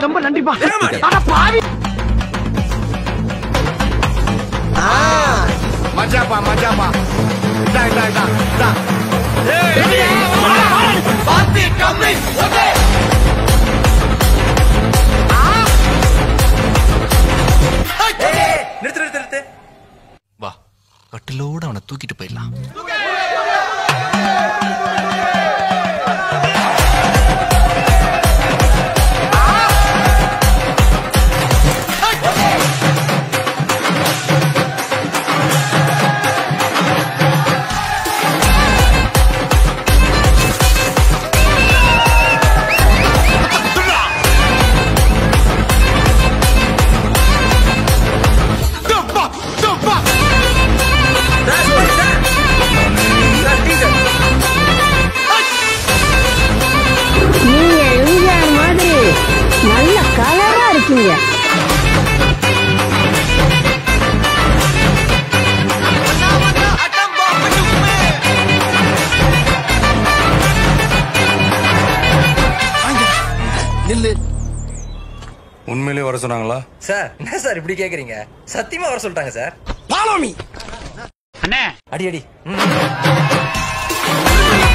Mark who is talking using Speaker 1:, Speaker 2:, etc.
Speaker 1: ரொம்ப நன்றிப்பா அட பாவி
Speaker 2: மச்சாப்பா மச்சாப்பா இதா இதா இதா இதா பாத்தி கம்மி ஓகே
Speaker 3: நிறுத்து நிறுத்து நிறுத்து
Speaker 4: வா கட்டிலோட அவனை தூக்கிட்டு போயிடலாம்
Speaker 5: நீங்க எம்ஜிஆர் மாதிரி நல்ல கலரா இருக்கீங்க
Speaker 4: நில்லு
Speaker 3: உண்மையிலேயே வர சொன்னாங்களா
Speaker 6: சார் என்ன சார் இப்படி கேக்குறீங்க சத்தியமா வர சொல்லிட்டாங்க சார்
Speaker 1: அண்ணே
Speaker 6: அடி அடி ம்.